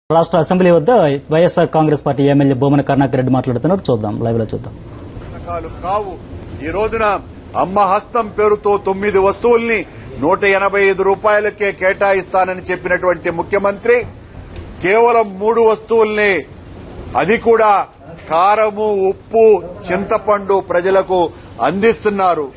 రాష్ట్ర అసెంబ్లీ వద్ద YSR Congress party MLA Bommana Karunakar Reddy మాట్లాడుతున్నారు చూద్దాం లైవ్ లో చూద్దాం పథకాలు కావు ఈ రోజున అమ్మ హస్తం పేరుతో తొమ్మిది వస్తువుల్ని నూట ఎనభై ఐదు రూపాయలకే కేటాయిస్తానని చెప్పినటువంటి ముఖ్యమంత్రి కేవలం మూడు వస్తువుల్ని అది కూడా కారము ఉప్పు చింతపండు ప్రజలకు అందిస్తున్నారు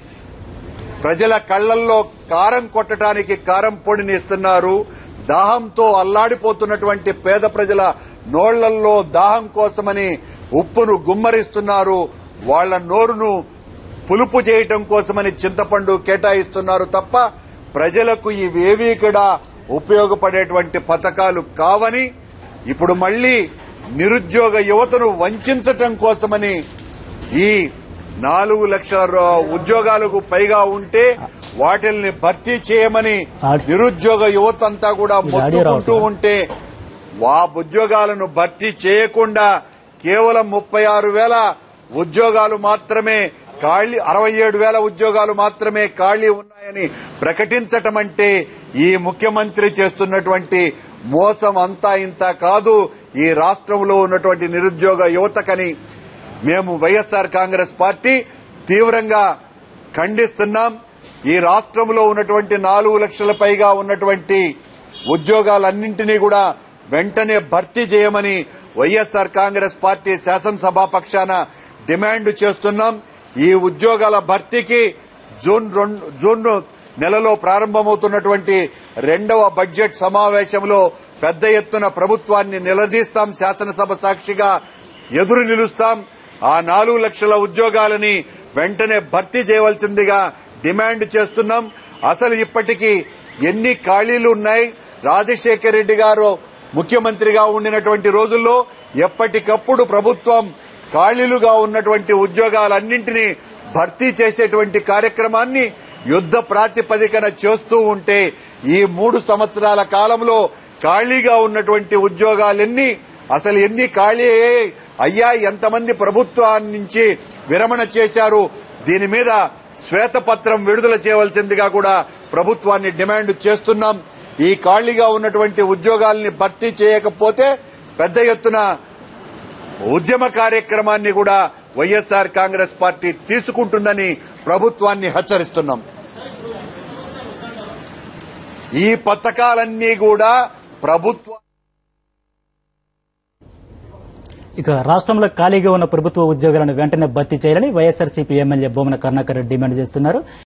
ప్రజల కళ్లల్లో కారం కొట్టడానికి కారం పొడిని ఇస్తున్నారు దాహంతో అల్లాడిపోతున్నటువంటి పేద ప్రజల నోళ్లల్లో దాహం కోసమని ఉప్పును గుమ్మరిస్తున్నారు వాళ్ళ నోరును పులుపు చేయటం కోసమని చింతపండు కేటాయిస్తున్నారు తప్ప ప్రజలకు ఇవేవీ కూడా ఉపయోగపడేటువంటి పథకాలు కావని ఇప్పుడు మళ్లీ నిరుద్యోగ యువతను వంచటం కోసమని ఈ నాలుగు లక్షల రూ- ఉద్యోగాలకు పైగా ఉంటే వాటిల్ని భర్తీ చేయమని ఆడ్- నిరుద్యోగ యువత అంతా కూడా ఇది ఆడియో మొత్తుకుంటూ రావట్లేదా? ఉంటే వా ఉద్యోగాలను భర్తీ చేయకుండా కేవలం ముప్పై ఆరు వేల ఉద్యోగాలు మాత్రమే ఖాళీ అరవై ఏడు వేల ఉద్యోగాలు మాత్రమే ఖాళీ ఉన్నాయని ప్రకటించటం అంటే ఈ ముఖ్యమంత్రి చేస్తున్నటువంటి మోసం అంతా ఇంత కాదు ఈ రాష్ట్రంలో ఉన్నటువంటి నిరుద్యోగ యువతకని మేము వైఎస్ఆర్ కాంగ్రెస్ పార్టీ తీవ్రంగా ఖండిస్తున్నాం ఈ రాష్ట్రంలో ఉన్నటువంటి నాలుగు లక్షల పైగా ఉన్నటువంటి ఉద్యోగాలన్నింటినీ కూడా వెంటనే భర్తీ చేయమని వైఎస్ఆర్ కాంగ్రెస్ పార్టీ శాసనసభా పక్షాన డిమాండ్ చేస్తున్నాం ఈ ఉద్యోగాల భర్తీకి జూన్ రెండు జూన్ నెలలో ప్రారంభమవుతున్నటువంటి రెండవ బడ్జెట్ సమావేశంలో పెద్ద ఎత్తున ప్రభుత్వాన్ని నిలదీస్తాం శాసనసభ సాక్షిగా ఎదురు నిలుస్తాం ఆ నాలుగు లక్షల ఉద్యోగాలని వెంటనే భర్తీ చేయవలసిందిగా డిమాండ్ చేస్తున్నాం అసలు ఇప్పటికీ ఎన్ని ఖాళీలు ఉన్నాయి రాజశేఖర్ రెడ్డి గారు ముఖ్యమంత్రిగా ఉండినటువంటి రోజుల్లో ఎప్పటికప్పుడు ప్రభుత్వం ఖాళీలుగా ఉన్నటువంటి ఉద్యోగాలన్నింటినీ భర్తీ చేసేటువంటి కార్యక్రమాన్ని యుద్ధ ప్రాతిపదికన చేస్తూ ఉంటే ఈ మూడు సంవత్సరాల కాలంలో ఖాళీగా ఉన్నటువంటి ఉద్యోగాలెన్ని అసలు ఎన్ని ఖాళీ అయ్యాయి అయ్యా ఎంతమంది ప్రభుత్వాన్ని నుంచి విరమణ చేశారు దీని మీద శ్వేతపత్రం విడుదల చేయవలసిందిగా కూడా ప్రభుత్వాన్ని డిమాండ్ చేస్తున్నాం ఈ ఖాళీగా ఉన్నటువంటి ఉద్యోగాల్ని భర్తీ చేయకపోతే పెద్ద ఎత్తున ఉద్యమ కార్యక్రమాన్ని కూడా వైఎస్ఆర్ కాంగ్రెస్ పార్టీ తీసుకుంటుందని ప్రభుత్వాన్ని హెచ్చరిస్తున్నాం ఈ పథకాలన్నీ కూడా ప్రభుత్వ ఇక రాష్ట్రంలో ఖాళీగా ఉన్న ప్రభుత్వ ఉద్యోగాలను వెంటనే భర్తీ చేయాలని YSRCP MLA Bommana Karunakar Reddy demand చేస్తున్నారు